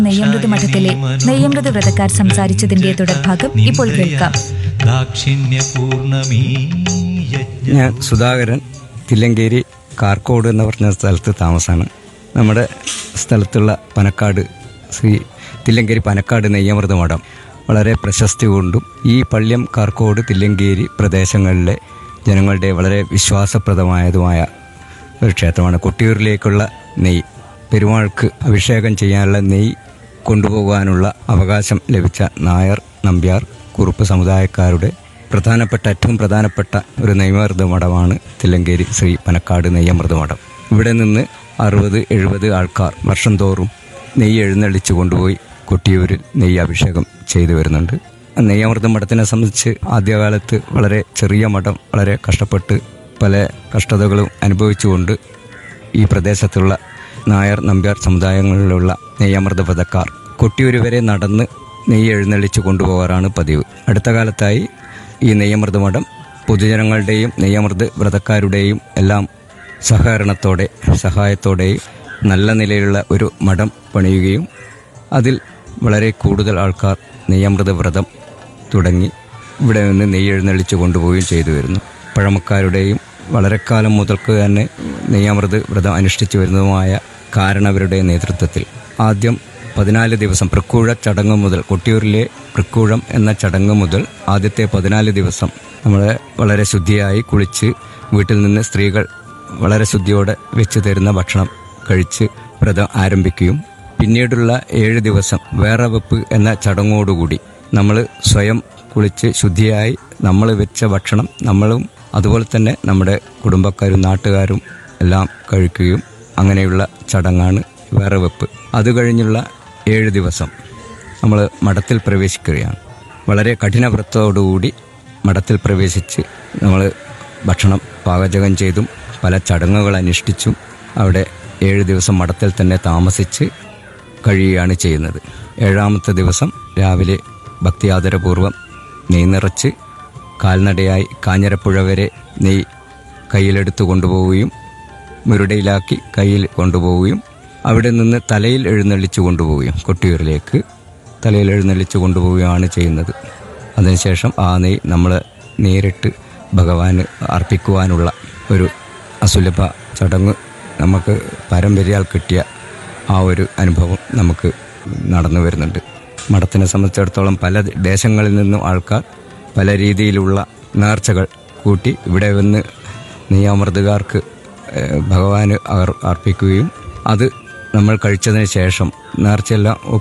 നെയ്യമൃത് മഠത്തിലെ നെയ്യമൃത് വ്രതക്കാർ സംസാരിച്ചതിന്റെ തുടർഭാഗം ഇപ്പോൾ കേൾക്കാം ദാക്ഷിണ്യപൂർണമീ യജ്ഞ ഞാൻ സുധാകരൻ തില്ലങ്കേരി കാർക്കോട് എന്ന് പറഞ്ഞ സ്ഥലത്ത് താമസമാണ് നമ്മുടെ സ്ഥലത്തുള്ള പനക്കാട് ശ്രീ തില്ലങ്കേരി പനക്കാട് നെയ്യമൃത മഠം വളരെ പ്രശസ്തി കൊണ്ടും ഈ പള്ള്യം കാർക്കോട് തില്ലങ്കേരി പ്രദേശങ്ങളിലെ ജനങ്ങളുടെ വളരെ വിശ്വാസപ്രദമായതുമായ ഒരു ക്ഷേത്രമാണ് കൊട്ടിയൂരിലേക്കുള്ള നെയ്യ് പെരുമാൾക്ക് അഭിഷേകം ചെയ്യാനുള്ള നെയ്യ് കൊണ്ടുപോകാനുള്ള അവകാശം ലഭിച്ച നായർ നമ്പ്യാർ കുറുപ്പ് സമുദായക്കാരുടെ പ്രധാനപ്പെട്ട ഏറ്റവും പ്രധാനപ്പെട്ട ഒരു നെയ്യമൃത മഠമാണ് തില്ലങ്കേരി ശ്രീ പനക്കാട് നെയ്യമൃത മഠം ഇവിടെ നിന്ന് അറുപത് എഴുപത് ആൾക്കാർ വർഷം തോറും നെയ്യ് എഴുന്നള്ളിച്ച് കൊണ്ടുപോയി കൊട്ടിയൂരിൽ നെയ്യ് അഭിഷേകം ചെയ്തു വരുന്നുണ്ട് നെയ്യമൃത മഠത്തിനെ സംബന്ധിച്ച് ആദ്യകാലത്ത് വളരെ ചെറിയ മഠം വളരെ കഷ്ടപ്പെട്ട് പല കഷ്ടതകളും അനുഭവിച്ചുകൊണ്ട് ഈ പ്രദേശത്തുള്ള നായർ നമ്പ്യാർ സമുദായങ്ങളിലുള്ള നെയ്യമൃത വ്രതക്കാർ കൊട്ടിയൂർ വരെ നടന്ന് നെയ്യ് എഴുന്നള്ളിച്ച് കൊണ്ടുപോകാറാണ് പതിവ് അടുത്ത കാലത്തായി ഈ നെയ്യമൃത മഠം പൊതുജനങ്ങളുടെയും നെയ്യമൃത് വ്രതക്കാരുടെയും എല്ലാം സഹകരണത്തോടെ സഹായത്തോടെയും നല്ല നിലയിലുള്ള ഒരു മഠം പണിയുകയും അതിൽ വളരെ കൂടുതൽ ആൾക്കാർ നെയ്യമൃത വ്രതം തുടങ്ങി ഇവിടെ നിന്ന് നെയ്യ് എഴുന്നള്ളിച്ച് കൊണ്ടുപോവുകയും ചെയ്തു വരുന്നു പഴമക്കാരുടെയും വളരെ കാലം മുതൽക്ക് തന്നെ നെയ്യമൃത് വ്രതം അനുഷ്ഠിച്ചു വരുന്നതുമായ കാരണവരുടെ നേതൃത്വത്തിൽ ആദ്യം പതിനാല് ദിവസം പൃക്കൂഴ ചടങ്ങ് മുതൽ കൊട്ടിയൂരിലെ പൃക്കൂഴം എന്ന ചടങ്ങ് മുതൽ ആദ്യത്തെ പതിനാല് ദിവസം നമ്മൾ വളരെ ശുദ്ധിയായി കുളിച്ച് വീട്ടിൽ നിന്ന് സ്ത്രീകൾ വളരെ ശുദ്ധിയോടെ വെച്ച് തരുന്ന ഭക്ഷണം കഴിച്ച് വ്രതം ആരംഭിക്കുകയും പിന്നീടുള്ള ഏഴ് ദിവസം വേറെ വെപ്പ് എന്ന ചടങ്ങോടുകൂടി നമ്മൾ സ്വയം കുളിച്ച് ശുദ്ധിയായി നമ്മൾ വെച്ച ഭക്ഷണം നമ്മളും അതുപോലെ തന്നെ നമ്മുടെ കുടുംബക്കാരും നാട്ടുകാരും എല്ലാം കഴിക്കുകയും അങ്ങനെയുള്ള ചടങ്ങാണ് വേറെ വെപ്പ് അത് കഴിഞ്ഞുള്ള ഏഴ് ദിവസം നമ്മൾ മഠത്തിൽ പ്രവേശിക്കുകയാണ് വളരെ കഠിനവ്രത്തോടുകൂടി മഠത്തിൽ പ്രവേശിച്ച് നമ്മൾ ഭക്ഷണം പാചകം ചെയ്തും പല ചടങ്ങുകൾ അനുഷ്ഠിച്ചും അവിടെ ഏഴ് ദിവസം മഠത്തിൽ തന്നെ താമസിച്ച് കഴിയുകയാണ് ചെയ്യുന്നത് ഏഴാമത്തെ ദിവസം രാവിലെ ഭക്തിയാദരപൂർവ്വം നെയ് നിറച്ച് കാൽനടയായി കാഞ്ഞിരപ്പുഴ വരെ നെയ് കയ്യിലെടുത്ത് കൊണ്ടുപോവുകയും മുരുടയിലാക്കി കയ്യിൽ കൊണ്ടുപോവുകയും അവിടെ നിന്ന് തലയിൽ എഴുന്നള്ളിച്ച് കൊണ്ടുപോവുകയും കൊട്ടിയൂരിലേക്ക് തലയിൽ എഴുന്നള്ളിച്ച് കൊണ്ടുപോവുകയാണ് ചെയ്യുന്നത് അതിനുശേഷം ആ നെയ് നമ്മൾ നേരിട്ട് ഭഗവാന് അർപ്പിക്കുവാനുള്ള ഒരു അസുലഭ ചടങ്ങ് നമുക്ക് പാരമ്പര്യാൽ കിട്ടിയ ആ ഒരു അനുഭവം നമുക്ക് നടന്നു വരുന്നുണ്ട് മഠത്തിനെ സംബന്ധിച്ചിടത്തോളം പല ദേശങ്ങളിൽ നിന്നും ആൾക്കാർ പല രീതിയിലുള്ള നേർച്ചകൾ കൂട്ടി ഇവിടെ വന്ന് നെയ്യാമൃതകാർക്ക് ഏഹ്, ഭഗവാന് അവർ അർപ്പിക്കുകയും അത് നമ്മൾ കഴിച്ചതിന് ശേഷം നേർച്ചയെല്ലാം